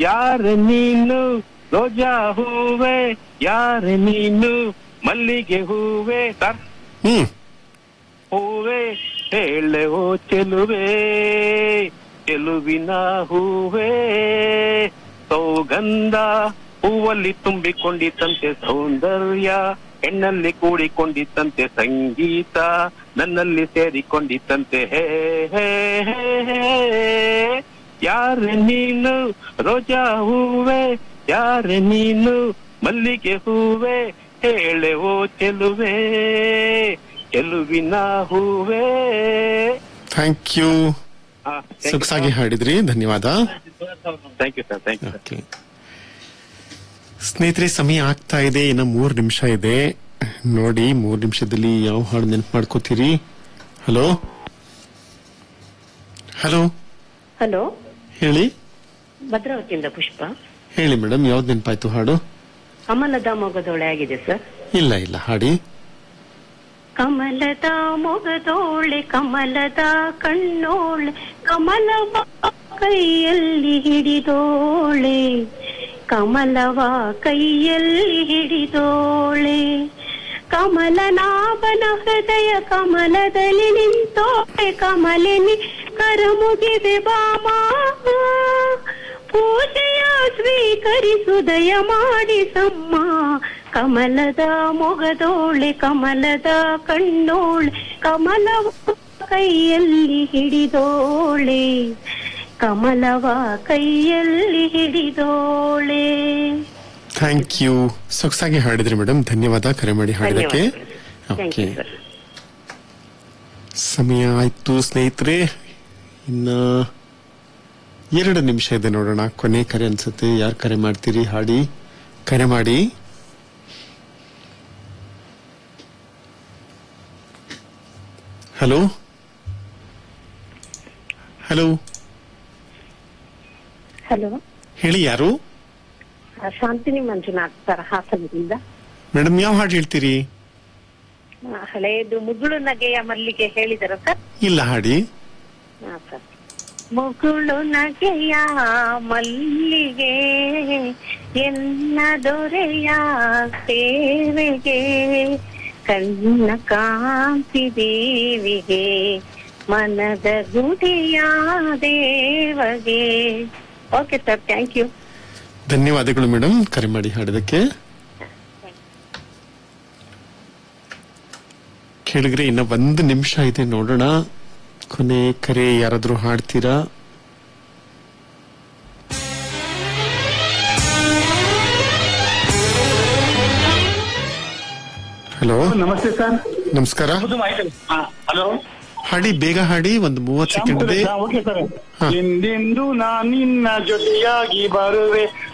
ಯಾರ ನೀನು ರೋಜಾ ಹೂವೆ ಯಾರ ನೀನು ಮಲ್ಲಿಗೆ ಹೂವೆ ಸರ್ ಹ್ಮ್ ಹೂವೆ ಹೇಳೆ ಓ ಚೆಲುವೆ ಚೆಲುವಿನ ಹೂವೆ ಸೌಗಂಧ ಹೂವಲ್ಲಿ ತುಂಬಿಕೊಂಡಿತ್ತಂತೆ ಸೌಂದರ್ಯ ಹೆಣ್ಣಲ್ಲಿ ಕೂಡಿಕೊಂಡಿತ್ತಂತೆ ಸಂಗೀತ ನನ್ನಲ್ಲಿ ಸೇರಿಕೊಂಡಿತ್ತಂತೆ ಹೇ ಹೇ ಹೇ ಹೇ ಯಾರ ನೀನು ರೋಜಾ ಹೂವೆ ಯಾರ ನೀನು ಮಲ್ಲಿಗೆ ಹೂವೆ ಹೇಳೆ ಓ ಚೆಲುವೆ ಚೆಲುವಿನ ಹೂವೆ ಥ್ಯಾಂಕ್ ಯು ಸೊಗಸಾಗಿ ಹಾಡಿದ್ರಿ ಧನ್ಯವಾದ thank you sir thank you okay ಸ್ನೇಹಿತರೆ ಸಮಯ ಆಗ್ತಾ ಇದೆ ಇನ್ನು ಮೂರು ನಿಮಿಷ ಇದೆ ನೋಡಿ ಮೂರು ನಿಮಿಷದಲ್ಲಿ ಯಾವ ಹಾಡು ನೆನಪು ಮಾಡ್ಕೋತೀರಿ ಹಲೋ ಹಲೋ ಹಲೋ ಹೇಳಿ ಭದ್ರಾವತಿಯಿಂದ ಪುಷ್ಪ ಹೇಳಿ ಮೇಡಮ್ ಯಾವ್ದು ನೆನಪಾಯ್ತು ಹಾಡು ಕಮಲದ ಮೊಗದೊಳೆ ಆಗಿದೆ ಸರ್ ಇಲ್ಲ ಇಲ್ಲ ಹಾಡಿ ಕಮಲದ ಮೊಗದೋಳೆ ಕಮಲದ ಕಣ್ಣೋಳೆ ಕಮಲವ ಕೈಯಲ್ಲಿ ಹಿಡಿದೋಳೆ ಕಮಲವ ಕೈಯಲ್ಲಿ ಹಿಡಿದೋಳೆ ಕಮಲನಾಭನ ಹೃದಯ ಕಮಲದಲ್ಲಿ ನಿಂತೋಳೆ ಕಮಲಿನಿ ಕರಮುಗಿದೆ ಬಾಮ ಪೂಜೆಯ ಸ್ವೀಕರಿಸುದಯ ಮಾಡಿಸಮ್ಮ ಕಮಲದ ಮೊಗದೋಳೆ ಕಮಲದ ಕಣ್ಣೋಳೆ ಕಮಲವ ಕೈಯಲ್ಲಿ ಹಿಡಿದೋಳೆ ಕಮಲವ ಕೈಯಲ್ಲಿ ಹಿಡಿದೋಳೆ ಥ್ಯಾಂಕ್ ಯು ಸೊಗಸಾಗಿ ಹಾಡಿದ್ರಿ ಮೇಡಮ್ ಧನ್ಯವಾದ ಕರೆ ಮಾಡಿ ಹಾಡಿದಕ್ಕೆ ಥ್ಯಾಂಕ್ ಓಕೆ ಯು ಸರ್ ಸಮಯ ಆಯ್ತು ಸ್ನೇಹಿತರೆ ಇನ್ನ ಎರಡು ನಿಮಿಷ ಇದೆ ನೋಡೋಣ ಕೊನೆ ಕರೆ ಅನ್ಸುತ್ತೆ ಯಾರು ಕರೆ ಮಾಡ್ತೀರಿ ಹಾಡಿ ಕರೆ ಮಾಡಿ ಹಲೋ ಹಲೋ ಹಲೋ ಹೇಳಿ ಯಾರು ಶಾಂತಿನಿ ಮಂಜುನಾಥ್ ಸರ್ ಹಾಸನದಿಂದ ಮೇಡಮ್ ಯಾವ ಹಾಡು ಹೇಳ್ತೀರಿ ಆ, ಹಳೆಯದು ಮುಗುಳು ನಗೆಯ ಮಲ್ಲಿಗೆ ಹೇಳಿದರ ಸರ್ ಇಲ್ಲ ಹಾಡಿ ಹಾ ಸರ್ ಮುಗುಳು ನಗೆಯ ಮಲ್ಲಿಗೆ ಎನ್ನ ದೊರೆಯ ಸೇವೆಗೆ ಕಣ್ಣ ಕಾಂತಿ ದೇವಿಗೆ ಮನದ ಗುಡಿಯ ದೇವಗೆ ಓಕೆ ಸರ್ ಥ್ಯಾಂಕ್ ಯು ಧನ್ಯವಾದಗಳು ಮೇಡಮ್ ಕರೆ ಮಾಡಿ ಹಾಡಿದಕ್ಕೆ ಕೇಳಿದ್ರೆ ಇನ್ನ ಒಂದು ನಿಮಿಷ ಇದೆ ನೋಡೋಣ ಕೊನೆ ಕರೆ ಯಾರಾದ್ರೂ ಹಾಡ್ತೀರಾ ಹಲೋ ನಮಸ್ತೆ ಸರ್ ನಮಸ್ಕಾರ ಹಲೋ ಹಾಡಿ ಬೇಗ ಹಾಡಿ ಒಂದು ಮೂವತ್ತು ಸೆಕೆಂಡ್ ಇದೆ ಓಕೆ ಸರ್ ಹಾ. ಎಂದೆಂದು ನಾ ನಿನ್ನ ಜೊತೆಯಾಗಿ ಬರುವೆ